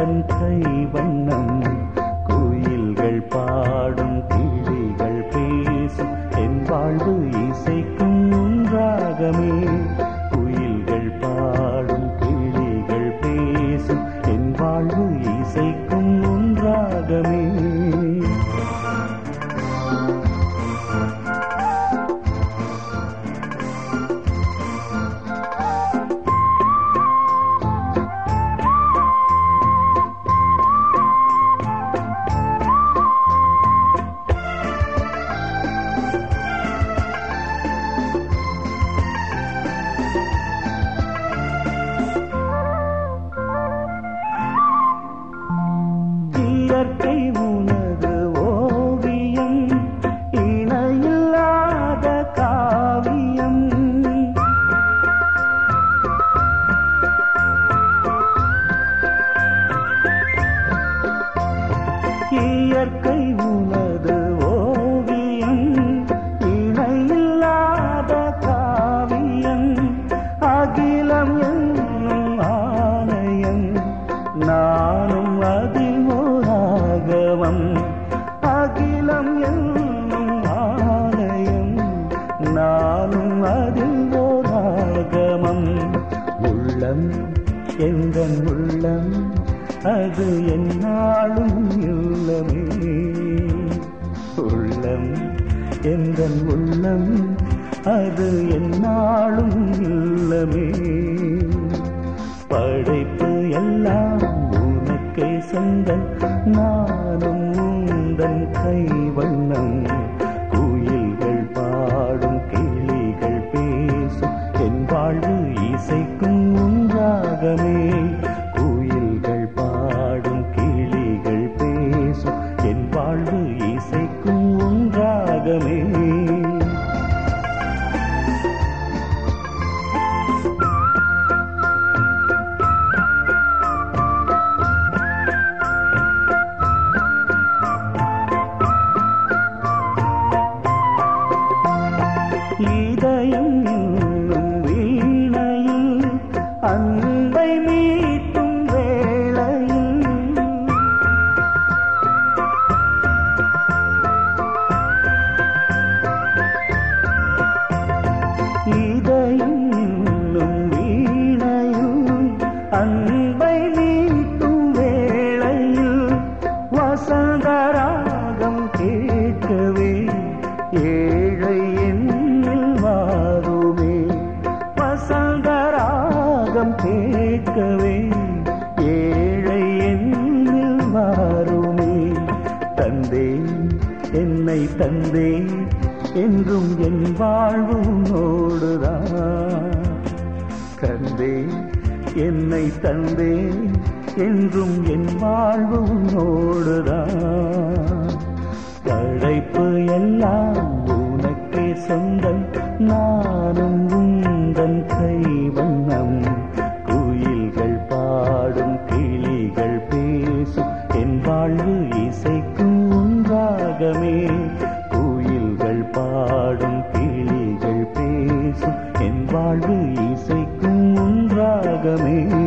உந்தன் கை வண்ணம் குயில்கள் பாடும் கிளிகள் பேசும் என் வாழ்வு இசைக்கும் உன்றாகமே குயில்கள் பாடும் கிளிகள் பேசும் என் வாழ்வு இசைக்கும் உன்றாகமே இயற்கை உனது ஓவியம் இணையில்லாத காவியம் இயற்கை உனது ஓவியம் இணையில்லாத காவியம் அகிலம் என்னும் ஆலயம் நானும் அதில் ஓராகவம் அகிலம் என்னும் ஆலயம் நானும் அதில் ஓராகமம் உள்ளம் எங்கள் உள்ளம் அது என்னாலும் இல்லமே உள்ளம் எங்கள் உள்ளம் அது என்னாலும் இல்லமே படைப்பு எல்லாம் உனக்கே சொந்தம் நானும் உந்தன் கை வண்ணம் குயில்கள் பாடும் கிளிகள் பேசும் என் வாழ்வு இசைக்கும் உன்றாகமே குயில்கள் பாடும் கிளிகள் பேசும் என் வாழ்வு இசைக்கும் உன்றாகமே இதயம் என்னும் வீணையில் அன்பை மீட்டும் வேளையில் இதயம் என்னும் வீணையில் அன்பை மீட்டும் வேளையில் வசந்தராகம் கேட்கவே ஏழை எண்ணில் வாருமே வசந்தராகம் கேட்கவே ஏழை எண்ணில் வாருமே தந்தே என்னை தந்தே என்றும் என் வாழ்வு உன்னோடுதான் கந்தே என்னை தந்தே என்றும் என் வாழ்வு உன்னோடுதான் படைப்பு எல்லாம் உனக்கே சொந்தம் நானும் உந்தன் கை வண்ணம் குயில்கள் பாடும் கிளிகள் பேசும் என் வாழ்வு இசைக்கும் உன்றாகமே குயில்கள் பாடும் கிளிகள் பேசும் என் வாழ்வு இசைக்கும் உன்றாகமே